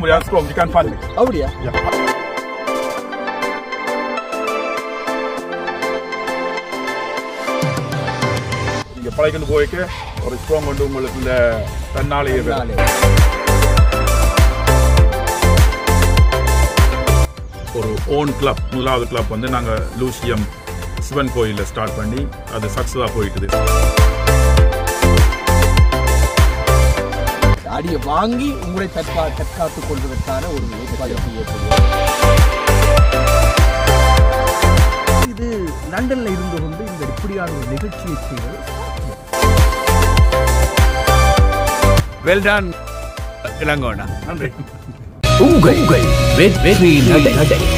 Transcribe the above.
we are strong. You can find me. அப்படியா நீங்க பழகிட்டு போய்க்கு ஒரு ஸ்ட்ராங் வந்து உங்களுக்கு இந்த தன்னாலேயே வரும். நாளே. ஒரு ஓன் கிளப் முதலாவது கிளப் வந்து நாங்கள் லூசியம் சிவன் கோயிலில் ஸ்டார்ட் பண்ணி அது சக்ஸஸாக போயிட்டுது அடியை வாங்கி உங்களை தற்கா தற்காத்துக் கொள்வதற்கான ஒரு ஏற்பாடு செய்யப்படுகிறது இது லண்டன்ல இருந்து கொண்டு இந்த இப்படியான ஒரு நிகழ்ச்சியை செய்வது வெல் டன் இளங்கோண்ணா நன்றி உங்கள் வெற்றி நடை